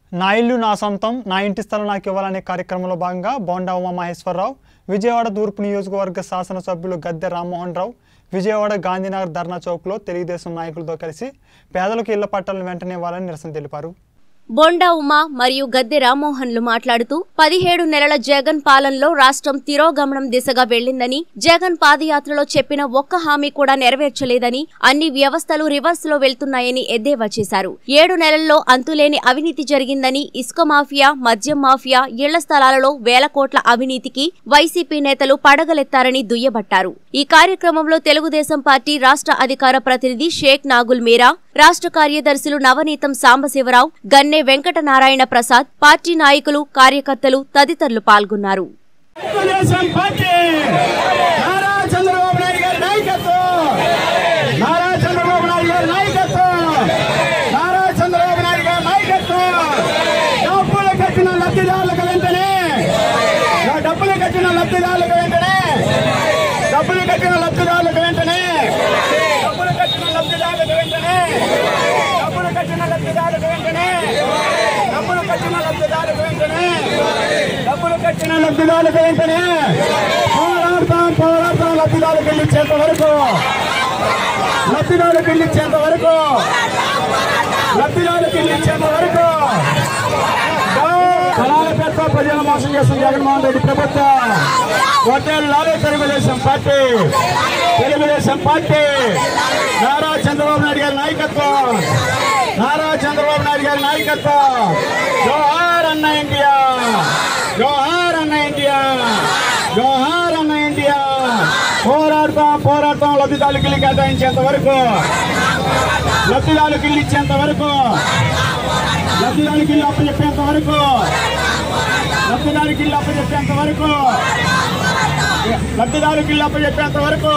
నా ఇల్లు నా సొంతం నా ఇంటి స్థలం నాకు ఇవ్వాలనే కార్యక్రమంలో భాగంగా బోండా ఉమామహేశ్వరరావు విజయవాడ తూర్పు నియోజకవర్గ శాసనసభ్యులు గద్దె రామ్మోహన్ రావు విజయవాడ గాంధీనగర్ ధర్నా చౌక్లో తెలుగుదేశం నాయకులతో కలిసి పేదలకు ఇళ్ల పట్టాలను వెంటనే ఇవ్వాలని నిరసన తెలిపారు బొండా ఉమా మరియు గద్దె రామ్మోహన్లు మాట్లాడుతూ పదిహేడు నెలల జగన్ పాలనలో రాష్ట్రం తిరోగమనం దిశగా వెళ్లిందని జగన్ పాదయాత్రలో చెప్పిన ఒక్క హామీ కూడా నెరవేర్చలేదని అన్ని వ్యవస్థలు రివర్స్ లో వెళ్తున్నాయని ఎద్దేవా చేశారు ఏడు నెలల్లో అంతులేని అవినీతి జరిగిందని ఇసుక మాఫియా మద్యం మాఫియా ఇళ్ల స్థలాలలో వేల కోట్ల అవినీతికి వైసీపీ నేతలు పడగలెత్తారని దుయ్యబట్టారు ఈ కార్యక్రమంలో తెలుగుదేశం పార్టీ రాష్ట్ర అధికార ప్రతినిధి షేక్ నాగుల్ మీరా రాష్ట్ర కార్యదర్శులు నవనీతం సాంబశివరావు గన్నె వెంకటనారాయణ ప్రసాద్ పార్టీ నాయకులు కార్యకర్తలు తదితరులు పాల్గొన్నారు తెలుగుదేశం పార్టీ నారా చంద్రబాబు నాయుడు గారి నాయకత్వం నారా చంద్రబాబు నాయుడు గారి నాయకత్వం నారా చంద్రబాబు నాయుడు గారి నాయకత్వం డబ్బులు కట్టిన లబ్ధిదారులకు వెంటనే డబ్బులు కట్టిన లబ్ధిదారులకు వెంటనే డబ్బులు కట్టిన లబ్ధిదారులకు వెంటనే డబ్బులు కట్టిన లబ్ధిదారులకు వెంటనే డబ్బులు కట్టిన లబ్ధిదారులకు వెంటనే డబ్బులు కట్టిన లబ్ధిదారులకు వెంటనే డబ్బులు కట్టిన లబ్ధిదారులకు వెంటనే పోరాడతాం పోరాడతాం లబ్ధిదారులకు వెళ్ళి ఇచ్చేంత వరకు లబ్ధిదారులకు వెళ్ళి ఇచ్చేంత వరకు లబ్ధిదారులకు వెళ్ళి ఇచ్చేంత వరకు కళాల పేరుతో ప్రజలను మోసం చేస్తున్న జగన్మోహన్ రెడ్డి ప్రభుత్వం హోటల్ లాలే తెలుగుదేశం పార్టీ తెలుగుదేశం పార్టీ నారా చంద్రబాబు నాయుడు గారి నాయకత్వం నారా చంద్రబాబు నాయుడు గారి నాయకత్వం జోహార్ అన్న ఇండియా జోహార్ అన్న ఇండియా జోహార్ అన్న ఇండియా పోరాడతాం పోరాడతాం లబ్ధిదారులకు ఇల్లు కేటాయించేంత వరకు లబ్ధిదారులకు ఇల్లు ఇచ్చేంత వరకు లబ్ధిదారులకు ఇల్లు అప్పచెప్పేంత వరకు లబ్ధిదారుకి ఇల్లు అప్పచెప్పేంత వరకు లబ్ధిదారుకి ఇల్లు అప్పచెప్పేంత వరకు